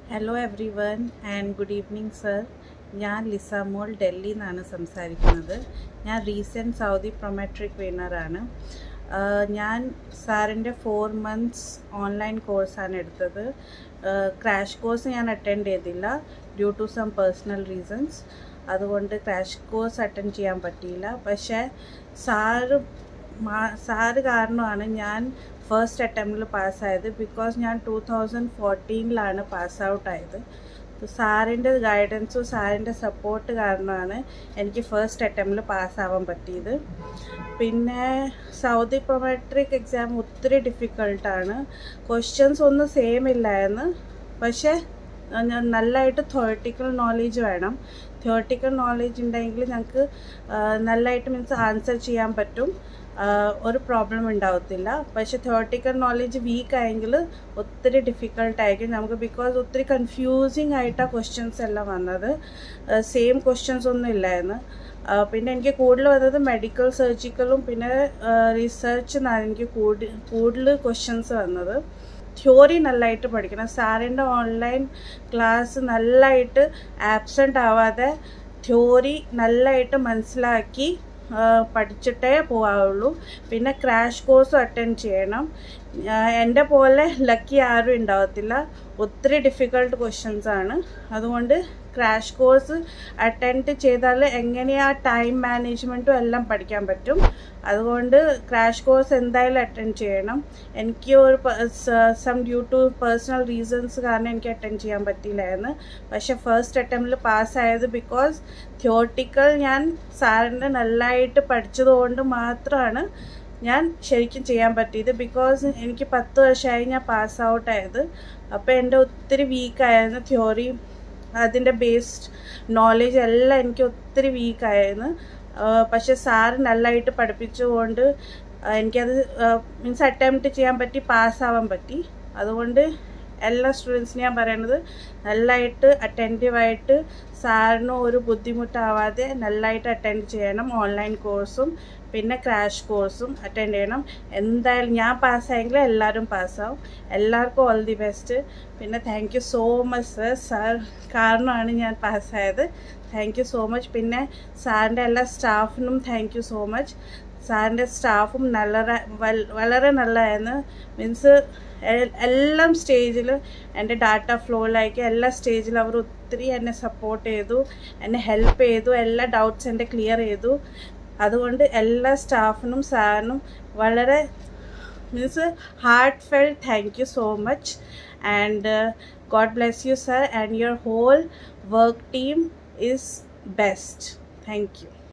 hello everyone and good evening sir ഞാൻ Lisa മോൾ ഡൽഹിയിൽ നിന്നാണ് സംസാരിക്കുന്നത് ഞാൻ റീസെൻറ്റ് സൗദി പ്രൊമെട്രിക് വിന്നറാണ് ഞാൻ സാറിൻ്റെ ഫോർ മന്ത്സ് ഓൺലൈൻ കോഴ്സാണ് എടുത്തത് ക്രാഷ് കോഴ്സ് ഞാൻ അറ്റൻഡ് ചെയ്തില്ല due to some personal reasons അതുകൊണ്ട് ക്രാഷ് കോഴ്സ് അറ്റൻഡ് ചെയ്യാൻ പറ്റിയില്ല പക്ഷേ സാറ് സാറ് കാരണമാണ് ഞാൻ ഫസ്റ്റ് അറ്റംപ്റ്റിൽ പാസ്സായത് ബിക്കോസ് ഞാൻ ടൂ തൗസൻഡ് ഫോർട്ടീനിലാണ് പാസ് ഔട്ട് ആയത് സാറിൻ്റെ ഗൈഡൻസും സാറിൻ്റെ സപ്പോർട്ട് കാരണമാണ് എനിക്ക് ഫസ്റ്റ് അറ്റംപ്റ്റിൽ പാസ്സാവാൻ പറ്റിയത് പിന്നെ സൗദി പ്രൊമെട്രിക് എക്സാം ഒത്തിരി ഡിഫിക്കൾട്ടാണ് ക്വസ്റ്റ്യൻസ് ഒന്നും സെയിം ഇല്ലായിരുന്നു പക്ഷേ നല്ലതായിട്ട് തിയോട്ടിക്കൽ നോളേജ് വേണം തിയോട്ടിക്കൽ നോളേജ് ഉണ്ടെങ്കിൽ ഞങ്ങൾക്ക് നല്ലതായിട്ട് മീൻസ് ആൻസർ ചെയ്യാൻ പറ്റും ഒരു പ്രോബ്ലം ഉണ്ടാവത്തില്ല പക്ഷെ തിയോട്ടിക്കൽ നോളേജ് വീക്ക് ആയെങ്കിൽ ഒത്തിരി ഡിഫിക്കൾട്ടായിരിക്കും നമുക്ക് ബിക്കോസ് ഒത്തിരി കൺഫ്യൂസിങ് ആയിട്ടാണ് ക്വസ്റ്റ്യൻസ് എല്ലാം വന്നത് സെയിം ക്വസ്റ്റ്യൻസ് ഒന്നും ഇല്ലായിരുന്നു പിന്നെ എനിക്ക് കൂടുതൽ വന്നത് മെഡിക്കൽ സർജിക്കലും പിന്നെ റിസർച്ച് എന്നാണ് എനിക്ക് കൂടുതൽ കൂടുതൽ ക്വസ്റ്റ്യൻസ് വന്നത് തിയോറി നല്ലതായിട്ട് പഠിക്കണം സാറിൻ്റെ ഓൺലൈൻ ക്ലാസ് നല്ലതായിട്ട് ആബ്സെൻ്റ് ആവാതെ തിയോറി നല്ലതായിട്ട് മനസ്സിലാക്കി പഠിച്ചിട്ടേ പോകാവുള്ളൂ പിന്നെ ക്രാഷ് കോഴ്സും അറ്റൻഡ് ചെയ്യണം എൻ്റെ പോലെ ലക്കി ആരും ഉണ്ടാവത്തില്ല ഒത്തിരി ഡിഫിക്കൾട്ട് ക്വസ്റ്റ്യൻസ് ആണ് അതുകൊണ്ട് ക്രാഷ് കോഴ്സ് അറ്റൻഡ് ചെയ്താൽ എങ്ങനെയാണ് ടൈം മാനേജ്മെൻറ്റും എല്ലാം പഠിക്കാൻ പറ്റും അതുകൊണ്ട് ക്രാഷ് കോഴ്സ് എന്തായാലും അറ്റൻഡ് ചെയ്യണം എനിക്ക് ഒരു some due to personal reasons കാരണം എനിക്ക് അറ്റൻഡ് ചെയ്യാൻ പറ്റിയില്ലായിരുന്നു പക്ഷെ ഫസ്റ്റ് അറ്റംപ്റ്റിൽ പാസ്സായത് ബിക്കോസ് തിയോട്ടിക്കൽ ഞാൻ സാറിൻ്റെ നല്ലതായിട്ട് പഠിച്ചതുകൊണ്ട് മാത്രമാണ് ഞാൻ ശരിക്കും ചെയ്യാൻ പറ്റിയത് ബിക്കോസ് എനിക്ക് പത്ത് വർഷമായി ഞാൻ പാസ് ഔട്ട് ആയത് അപ്പോൾ എൻ്റെ ഒത്തിരി വീക്കായിരുന്നു തിയോറി അതിൻ്റെ ബേസ്ഡ് നോളേജ് എല്ലാം എനിക്ക് ഒത്തിരി വീക്കായിരുന്നു പക്ഷെ സാറ് നല്ലതായിട്ട് പഠിപ്പിച്ചുകൊണ്ട് എനിക്കത് മീൻസ് അറ്റംപ്റ്റ് ചെയ്യാൻ പറ്റി പാസ്സാവാൻ പറ്റി അതുകൊണ്ട് എല്ലാ സ്റ്റുഡൻസിനും ഞാൻ പറയുന്നത് നല്ലതായിട്ട് അറ്റൻറ്റീവായിട്ട് സാറിന് ഒരു ബുദ്ധിമുട്ടാവാതെ നല്ലതായിട്ട് അറ്റൻഡ് ചെയ്യണം ഓൺലൈൻ കോഴ്സും പിന്നെ ക്രാഷ് കോഴ്സും അറ്റൻഡ് ചെയ്യണം എന്തായാലും ഞാൻ പാസ്സായെങ്കിൽ എല്ലാവരും പാസ്സാവും എല്ലാവർക്കും ഓൾ ദി ബെസ്റ്റ് പിന്നെ thank you so much sir sir കാരണമാണ് ഞാൻ പാസ്സായത് താങ്ക് യു സോ മച്ച് പിന്നെ സാറിൻ്റെ എല്ലാ സ്റ്റാഫിനും താങ്ക് യു സോ മച്ച് സാറിൻ്റെ സ്റ്റാഫും നല്ല വളരെ നല്ലതായിരുന്നു മീൻസ് എല്ലാം സ്റ്റേജിൽ എൻ്റെ ഡാറ്റ ഫ്ലോയിലായിരിക്കും എല്ലാ സ്റ്റേജിലും അവർ ഒത്തിരി എന്നെ സപ്പോർട്ട് ചെയ്തു എന്നെ ഹെൽപ്പ് ചെയ്തു എല്ലാ ഡൗട്ട്സ് എൻ്റെ ക്ലിയർ ചെയ്തു അതുകൊണ്ട് എല്ലാ സ്റ്റാഫിനും സാറിനും വളരെ means heartfelt thank you so much and God bless you sir and your whole work team is best thank U